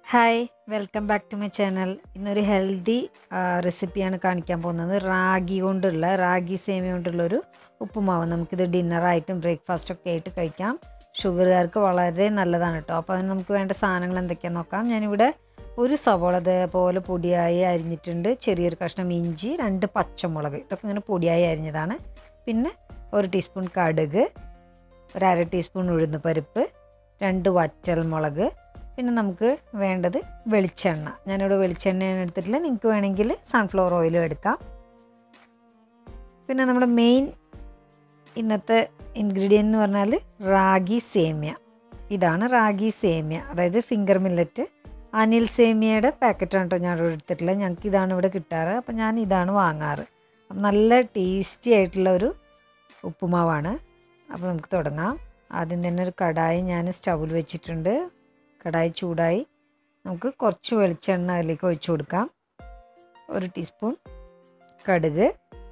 hi welcome back to my channel ഇന്നൊരു healthy റെസിപ്പിയാണ് കാണിക്കാൻ പോകുന്നത് റാഗി കൊണ്ടുള്ള റാഗി സേമിയ കൊണ്ടുള്ളൊരു ഉപ്പുമാവ് നമുക്കിത് ഡിന്നറായിട്ടും ബ്രേക്ക്ഫാസ്റ്റൊക്കെ ആയിട്ട് കഴിക്കാം ഷുഗറുകാർക്ക് വളരെ നല്ലതാണ് കേട്ടോ അപ്പോൾ അതിന് നമുക്ക് വേണ്ട സാധനങ്ങൾ എന്തൊക്കെയാണെന്ന് നോക്കാം ഞാനിവിടെ ഒരു സവോള ഇതേപോലെ പൊടിയായി അരിഞ്ഞിട്ടുണ്ട് ചെറിയൊരു കഷ്ണം ഇഞ്ചി രണ്ട് പച്ചമുളക് ഇതൊക്കെ ഇങ്ങനെ പൊടിയായി അരിഞ്ഞതാണ് പിന്നെ ഒരു ടീസ്പൂൺ കടുക് ഒരു അര ടീസ്പൂൺ ഉഴുന്ന് പരിപ്പ് രണ്ട് വറ്റൽമുളക് പിന്നെ നമുക്ക് വേണ്ടത് വെളിച്ചെണ്ണ ഞാനിവിടെ വെളിച്ചെണ്ണയാണ് എടുത്തിട്ടില്ല നിങ്ങൾക്ക് വേണമെങ്കിൽ സൺഫ്ലവർ ഓയിലും എടുക്കാം പിന്നെ നമ്മുടെ മെയിൻ ഇന്നത്തെ ഇൻഗ്രീഡിയൻ്റ് എന്ന് പറഞ്ഞാൽ റാഗി സേമിയ ഇതാണ് റാഗി സേമിയ അതായത് ഫിംഗർ മില്ലറ്റ് അനിൽ സേമിയയുടെ പാക്കറ്റാണ് കേട്ടോ ഞാൻ ഇവിടെ എടുത്തിട്ടുള്ളത് ഞങ്ങൾക്ക് ഇതാണ് ഇവിടെ കിട്ടാറ് അപ്പം ഞാൻ ഇതാണ് വാങ്ങാറ് അപ്പം നല്ല ടേസ്റ്റി ആയിട്ടുള്ള ഒരു ഉപ്പുമാവാണ് അപ്പോൾ നമുക്ക് തുടങ്ങാം ആദ്യം തന്നെ ഒരു കടായി ഞാൻ സ്റ്റൗവിൽ വെച്ചിട്ടുണ്ട് കടായി ചൂടായി നമുക്ക് കുറച്ച് വെളിച്ചെണ്ണ അതിലേക്ക് ഒഴിച്ചു കൊടുക്കാം ഒരു ടീസ്പൂൺ കടുക്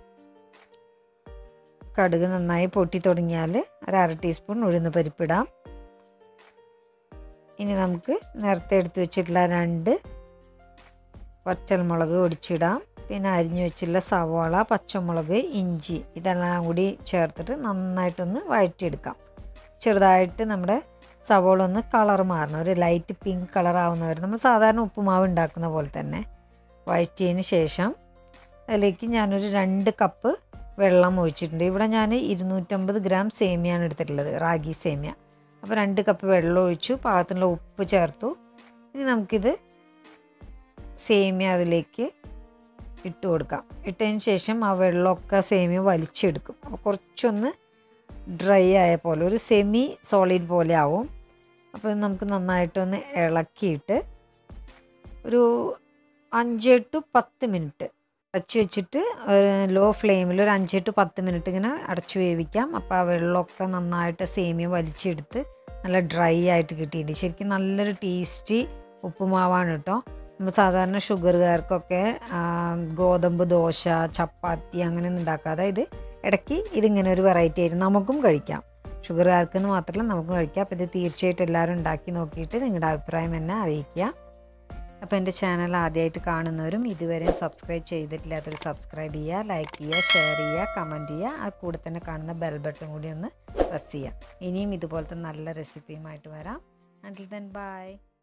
കടുക് നന്നായി പൊട്ടി തുടങ്ങിയാൽ ഒരു അര ടീസ്പൂൺ ഉഴുന്ന് പരിപ്പിടാം ഇനി നമുക്ക് നേരത്തെ എടുത്ത് വെച്ചിട്ടുള്ള രണ്ട് വറ്റൽമുളക് ഒടിച്ചിടാം പിന്നെ അരിഞ്ഞു വെച്ചിട്ടുള്ള സവാള പച്ചമുളക് ഇഞ്ചി ഇതെല്ലാം കൂടി ചേർത്തിട്ട് നന്നായിട്ടൊന്ന് വഴറ്റിയെടുക്കാം ചെറുതായിട്ട് നമ്മുടെ സവോള ഒന്ന് കളർ മാറണം ഒരു ലൈറ്റ് പിങ്ക് കളർ ആവുന്നവർ നമ്മൾ സാധാരണ ഉപ്പുമാവ് ഉണ്ടാക്കുന്ന പോലെ തന്നെ വഴറ്റിയതിന് ശേഷം അതിലേക്ക് ഞാനൊരു രണ്ട് കപ്പ് വെള്ളം ഒഴിച്ചിട്ടുണ്ട് ഇവിടെ ഞാൻ ഇരുന്നൂറ്റമ്പത് ഗ്രാം സേമിയാണ് എടുത്തിട്ടുള്ളത് റാഗി സേമിയ അപ്പോൾ രണ്ട് കപ്പ് വെള്ളം ഒഴിച്ചു പാകത്തിനുള്ള ഉപ്പ് ചേർത്തു ഇനി നമുക്കിത് സേമിയ അതിലേക്ക് ഇട്ട് കൊടുക്കാം ഇട്ടതിന് ശേഷം ആ വെള്ളമൊക്കെ സേമിയ വലിച്ചെടുക്കും അപ്പോൾ കുറച്ചൊന്ന് ഡ്രൈ ആയ പോലെ ഒരു സെമി സോളിഡ് പോലെ ആവും അപ്പോൾ നമുക്ക് നന്നായിട്ടൊന്ന് ഇളക്കിയിട്ട് ഒരു അഞ്ച് ടു പത്ത് മിനിറ്റ് അടച്ച് വെച്ചിട്ട് ലോ ഫ്ലെയിമിൽ ഒരു അഞ്ച് ടു പത്ത് മിനിറ്റ് ഇങ്ങനെ അടച്ച് വേവിക്കാം അപ്പോൾ ആ വെള്ളമൊക്കെ നന്നായിട്ട് സേമിയ വലിച്ചെടുത്ത് നല്ല ഡ്രൈ ആയിട്ട് കിട്ടിയിട്ടുണ്ട് ശരിക്കും നല്ലൊരു ടേസ്റ്റി ഉപ്പുമാവാണ് കേട്ടോ നമ്മൾ സാധാരണ ഷുഗറുകാർക്കൊക്കെ ഗോതമ്പ് ദോശ ചപ്പാത്തി അങ്ങനെയൊന്നും ഉണ്ടാക്കാതെ ഇത് ഇടയ്ക്ക് ഇതിങ്ങനെ ഒരു വെറൈറ്റി ആയിട്ട് നമുക്കും കഴിക്കാം ഷുഗറുകാർക്കെന്ന് മാത്രമല്ല നമുക്കും കഴിക്കാം അപ്പോൾ ഇത് തീർച്ചയായിട്ടും എല്ലാവരും ഉണ്ടാക്കി നോക്കിയിട്ട് നിങ്ങളുടെ അഭിപ്രായം എന്നെ അറിയിക്കുക അപ്പോൾ എൻ്റെ ചാനൽ ആദ്യമായിട്ട് കാണുന്നവരും ഇതുവരെ സബ്സ്ക്രൈബ് ചെയ്തിട്ടില്ലാത്തവർ സബ്സ്ക്രൈബ് ചെയ്യുക ലൈക്ക് ചെയ്യുക ഷെയർ ചെയ്യുക കമൻറ്റ് ചെയ്യുക ആ കൂടെ തന്നെ കാണുന്ന ബെൽ ബട്ടൺ കൂടി ഒന്ന് പ്രസ് ചെയ്യുക ഇനിയും ഇതുപോലത്തെ നല്ല റെസിപ്പിയുമായിട്ട് വരാം അൻറ്റിൽ ദെൻ ബൈ